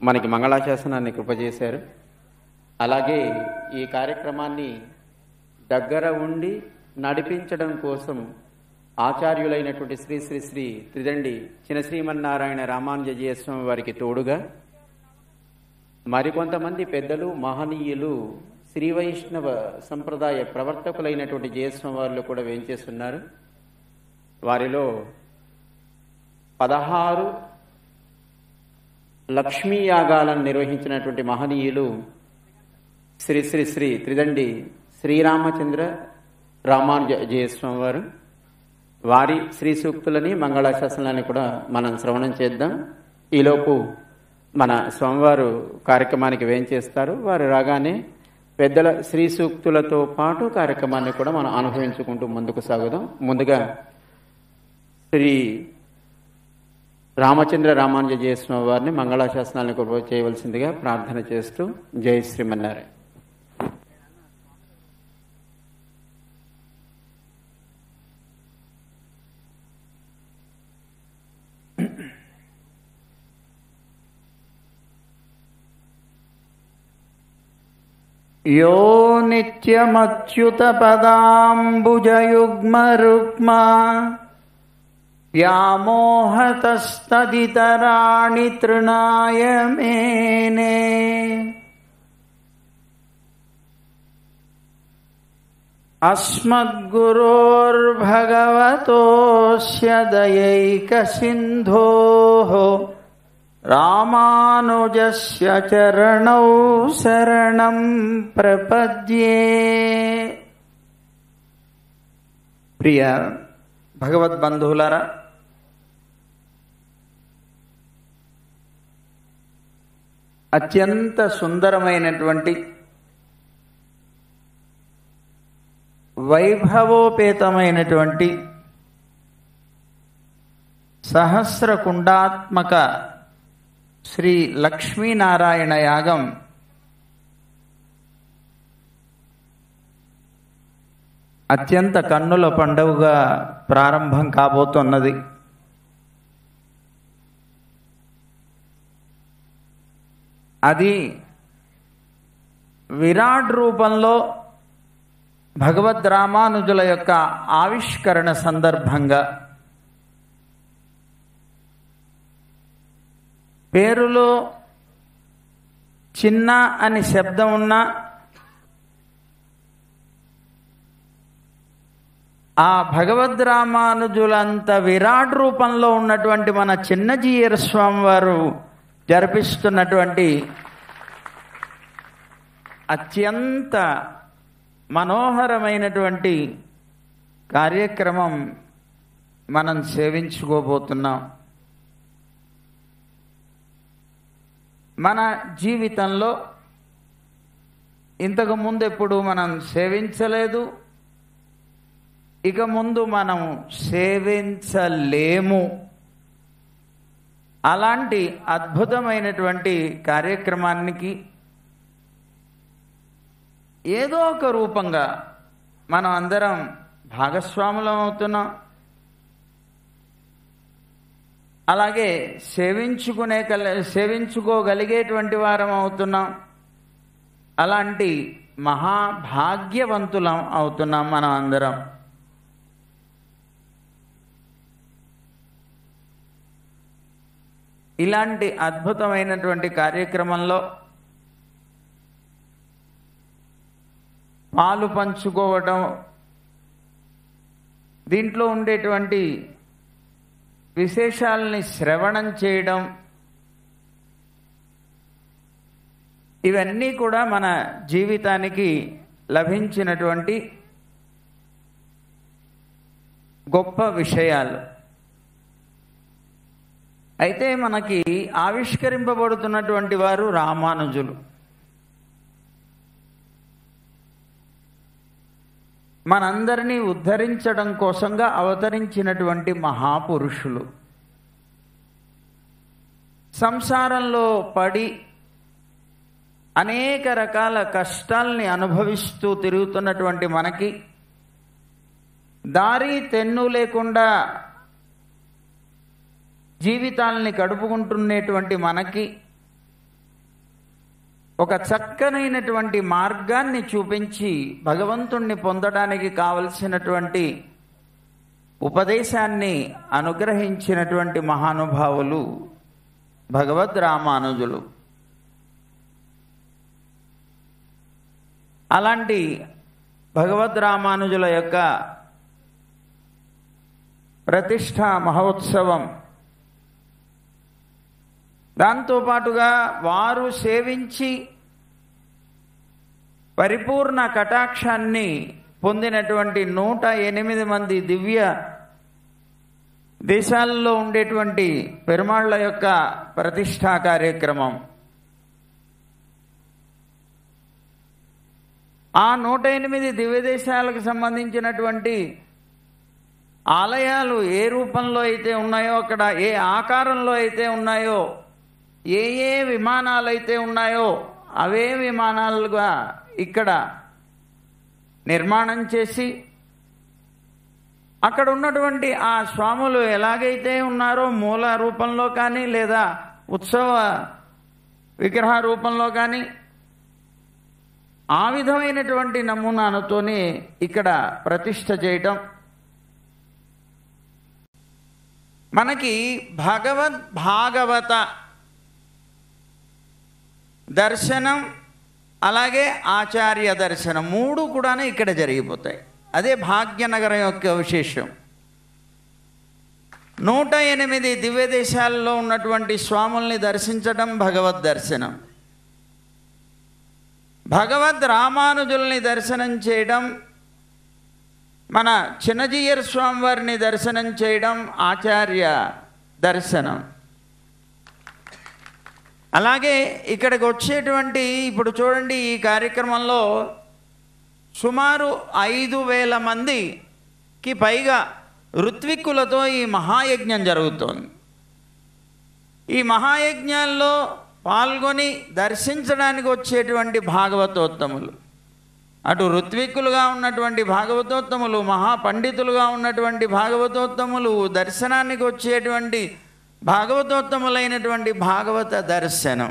మనకి మంగళాశాసనాన్ని కృపజేశారు అలాగే ఈ కార్యక్రమాన్ని దగ్గర ఉండి నడిపించడం కోసం ఆచార్యులైనటువంటి శ్రీ శ్రీ శ్రీ త్రిదండి చినశ్రీమన్నారాయణ రామానుజీయ స్వామి వారికి తోడుగా మరికొంతమంది పెద్దలు మహనీయులు శ్రీ వైష్ణవ సంప్రదాయ ప్రవర్తకులైనటువంటి జయస్వామి వారిలో కూడా వేంచేస్తున్నారు వారిలో పదహారు లక్ష్మీ యాగాలను నిర్వహించినటువంటి మహనీయులు శ్రీ శ్రీ శ్రీ త్రిదండి శ్రీరామచంద్ర రామానుజ జయస్వామి వారు వారి శ్రీ సూక్తులని మంగళాశాసనాన్ని కూడా మనం శ్రవణం చేద్దాం ఈలోపు మన స్వామివారు కార్యక్రమానికి వేంచేస్తారు వారు రాగానే పెద్దల శ్రీ సూక్తులతో పాటు కార్యక్రమాన్ని కూడా మనం అనుభవించుకుంటూ ముందుకు సాగుదాం ముందుగా శ్రీ రామచంద్ర రామానుజ జయస్వామి వారిని మంగళాశాసనాలను కూడా చేయవలసిందిగా ప్రార్థన చేస్తూ జై శ్రీమన్నారాయణ यो नित्यमच्युतपदाम्बुजयुग्मरुक्मा व्यामोहतस्तदितराणि तृणाय मेने अस्मद्गुरोर्भगवतोऽस्य दयैकसिन्धोः రామానుజస్య చరణౌ శరణం ప్రపద్యే ప్రియ భగవద్బంధువులరా అత్యంత సుందరమైనటువంటి వైభవోపేతమైనటువంటి సహస్రకుండాత్మక శ్రీ లక్ష్మీనారాయణ యాగం అత్యంత కన్నుల పండుగగా ప్రారంభం కాబోతున్నది అది విరాట్ రూపంలో భగవద్ రామానుజుల యొక్క ఆవిష్కరణ సందర్భంగా పేరులో చిన్న అని శబ్దం ఉన్నా ఆ భగవద్ రామానుజులంత విరాట్ రూపంలో ఉన్నటువంటి మన చిన్నజీయర స్వామి వారు జరిపిస్తున్నటువంటి అత్యంత మనోహరమైనటువంటి కార్యక్రమం మనం సేవించుకోబోతున్నాం మన జీవితంలో ఇంతకు ముందు ఎప్పుడు మనం సేవించలేదు ఇక ముందు మనం సేవించలేము అలాంటి అద్భుతమైనటువంటి కార్యక్రమానికి ఏదో ఒక రూపంగా మనం అందరం భాగస్వాములం అవుతున్నాం అలాగే సేవించుకునే కల సేవించుకోగలిగేటువంటి వారం అవుతున్నాం అలాంటి మహాభాగ్యవంతులం అవుతున్నాం మనం అందరం ఇలాంటి అద్భుతమైనటువంటి కార్యక్రమంలో పాలు పంచుకోవటం దీంట్లో ఉండేటువంటి విశేషాలని శ్రవణం చేయడం ఇవన్నీ కూడా మన జీవితానికి లభించినటువంటి గొప్ప విషయాలు అయితే మనకి ఆవిష్కరింపబడుతున్నటువంటి వారు రామానుజులు మనందరినీ ఉద్ధరించడం కోసంగా అవతరించినటువంటి మహాపురుషులు సంసారంలో పడి అనేక రకాల కష్టాల్ని అనుభవిస్తూ తిరుగుతున్నటువంటి మనకి దారి తెన్ను లేకుండా జీవితాల్ని గడుపుకుంటున్నటువంటి మనకి ఒక చక్కనైనటువంటి మార్గాన్ని చూపించి భగవంతుణ్ణి పొందడానికి కావలసినటువంటి ఉపదేశాన్ని అనుగ్రహించినటువంటి మహానుభావులు భగవద్ రామానుజులు అలాంటి భగవద్ రామానుజుల యొక్క ప్రతిష్టా మహోత్సవం దాంతోపాటుగా వారు సేవించి పరిపూర్ణ కటాక్షాన్ని పొందినటువంటి నూట ఎనిమిది మంది దివ్య దేశాల్లో ఉండేటువంటి పెరుమాళ్ల యొక్క ప్రతిష్టా కార్యక్రమం ఆ నూట ఎనిమిది దివ్య దేశాలకు సంబంధించినటువంటి ఆలయాలు ఏ రూపంలో అయితే ఉన్నాయో అక్కడ ఏ ఆకారంలో అయితే ఉన్నాయో ఏ ఏ విమానాలు అయితే ఉన్నాయో అవే విమానాలుగా ఇక్కడ నిర్మాణం చేసి అక్కడ ఉన్నటువంటి ఆ స్వాములు ఎలాగైతే ఉన్నారో మూల రూపంలో కానీ లేదా ఉత్సవ విగ్రహ రూపంలో కానీ ఆ విధమైనటువంటి నమూనాలతోనే ఇక్కడ ప్రతిష్ట చేయటం మనకి భగవద్ భాగవత దర్శనం అలాగే ఆచార్య దర్శనం మూడు కూడా ఇక్కడ జరిగిపోతాయి అదే భాగ్యనగరం యొక్క విశేషం నూట ఎనిమిది దివ్య దేశాల్లో ఉన్నటువంటి స్వాముల్ని దర్శించడం భగవద్ దర్శనం భగవద్ రామానుజుల్ని దర్శనం చేయడం మన చిన్నజీయర్ స్వామి వారిని దర్శనం చేయడం ఆచార్య దర్శనం అలాగే ఇక్కడికి వచ్చేటువంటి ఇప్పుడు చూడండి ఈ కార్యక్రమంలో సుమారు ఐదు వేల మందికి పైగా ఋత్విక్కులతో ఈ మహాయజ్ఞం జరుగుతోంది ఈ మహాయజ్ఞాల్లో పాల్గొని దర్శించడానికి వచ్చేటువంటి భాగవతోత్తములు అటు ఋత్విక్కులుగా ఉన్నటువంటి భాగవతోత్తములు మహాపండితులుగా ఉన్నటువంటి భాగవతోత్తములు దర్శనానికి వచ్చేటువంటి భాగవతోత్తములైనటువంటి భాగవత దర్శనం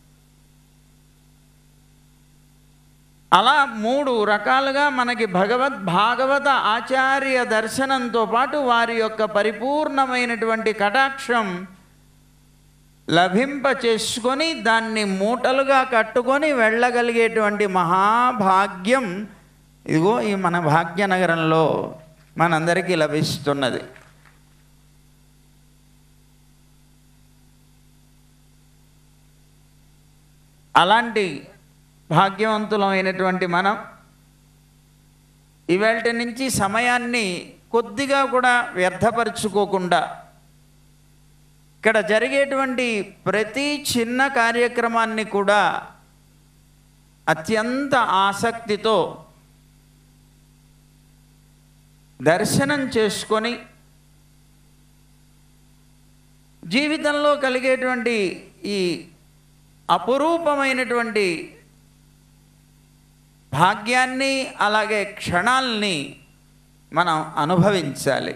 అలా మూడు రకాలుగా మనకి భగవద్ భాగవత ఆచార్య దర్శనంతో పాటు వారి యొక్క పరిపూర్ణమైనటువంటి కటాక్షం లభింప చేసుకొని దాన్ని మూటలుగా కట్టుకొని వెళ్ళగలిగేటువంటి మహాభాగ్యం ఇదిగో ఈ మన భాగ్యనగరంలో మనందరికీ లభిస్తున్నది అలాంటి భాగ్యవంతులమైనటువంటి మనం ఇవాళ నుంచి సమయాన్ని కొద్దిగా కూడా వ్యర్థపరుచుకోకుండా ఇక్కడ జరిగేటువంటి ప్రతి చిన్న కార్యక్రమాన్ని కూడా అత్యంత ఆసక్తితో దర్శనం చేసుకొని జీవితంలో కలిగేటువంటి ఈ అపురూపమైనటువంటి భాగ్యాన్ని అలాగే క్షణాల్ని మనం అనుభవించాలి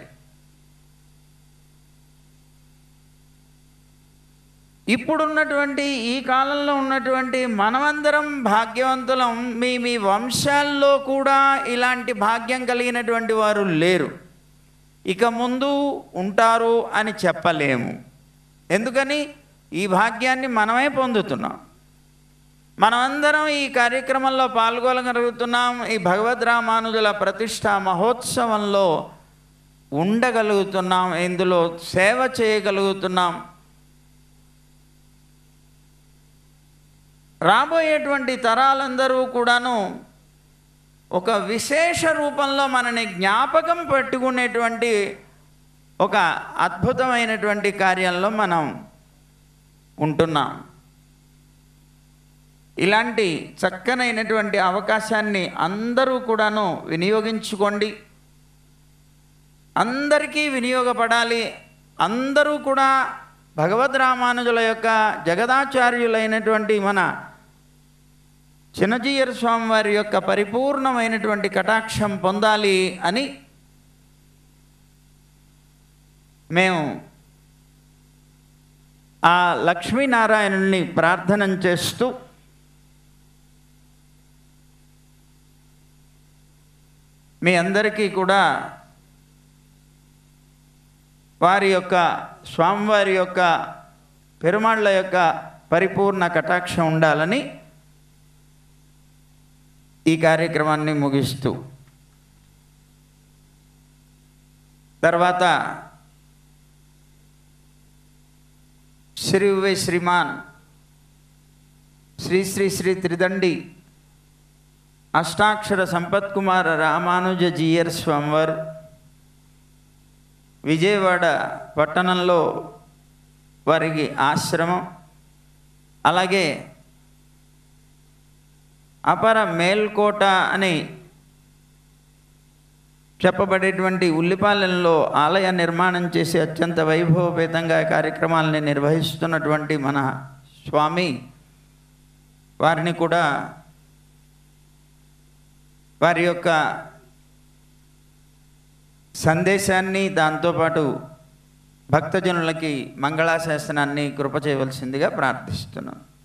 ఇప్పుడున్నటువంటి ఈ కాలంలో ఉన్నటువంటి మనమందరం భాగ్యవంతులం మీ మీ వంశాల్లో కూడా ఇలాంటి భాగ్యం కలిగినటువంటి వారు లేరు ఇక ముందు ఉంటారు అని చెప్పలేము ఎందుకని ఈ భాగ్యాన్ని మనమే పొందుతున్నాం మనమందరం ఈ కార్యక్రమంలో పాల్గొనగలుగుతున్నాం ఈ భగవద్ రామానుజుల ప్రతిష్ట మహోత్సవంలో ఉండగలుగుతున్నాం ఇందులో సేవ చేయగలుగుతున్నాం రాబోయేటువంటి తరాలందరూ కూడాను ఒక విశేష రూపంలో మనని జ్ఞాపకం పెట్టుకునేటువంటి ఒక అద్భుతమైనటువంటి కార్యంలో మనం ఉంటున్నాం ఇలాంటి చక్కనైనటువంటి అవకాశాన్ని అందరూ కూడాను వినియోగించుకోండి అందరికీ వినియోగపడాలి అందరూ కూడా భగవద్ రామానుజుల యొక్క జగదాచార్యులైనటువంటి మన చిన్నజీయర్ స్వామి వారి యొక్క పరిపూర్ణమైనటువంటి కటాక్షం పొందాలి అని మేము ఆ లక్ష్మీనారాయణుల్ని ప్రార్థన చేస్తూ మీ అందరికీ కూడా వారి యొక్క స్వామివారి యొక్క పెరుమాళ్ళ యొక్క పరిపూర్ణ కటాక్షం ఉండాలని ఈ కార్యక్రమాన్ని ముగిస్తూ తర్వాత శ్రీ ఉవై శ్రీమాన్ శ్రీ శ్రీ శ్రీ త్రిదండి అష్టాక్షర సంపత్ కుమార రామానుజ జీయర్ స్వామివారు విజయవాడ పట్టణంలో వారికి ఆశ్రమం అలాగే అపర మేల్కోట అని చెప్పబడేటువంటి ఉల్లిపాలెంలో ఆలయ నిర్మాణం చేసి అత్యంత వైభవపేతంగా కార్యక్రమాలని నిర్వహిస్తున్నటువంటి మన స్వామి వారిని కూడా వారి యొక్క సందేశాన్ని దాంతోపాటు భక్తజనులకి మంగళాశాసనాన్ని కృప చేయవలసిందిగా ప్రార్థిస్తున్నాను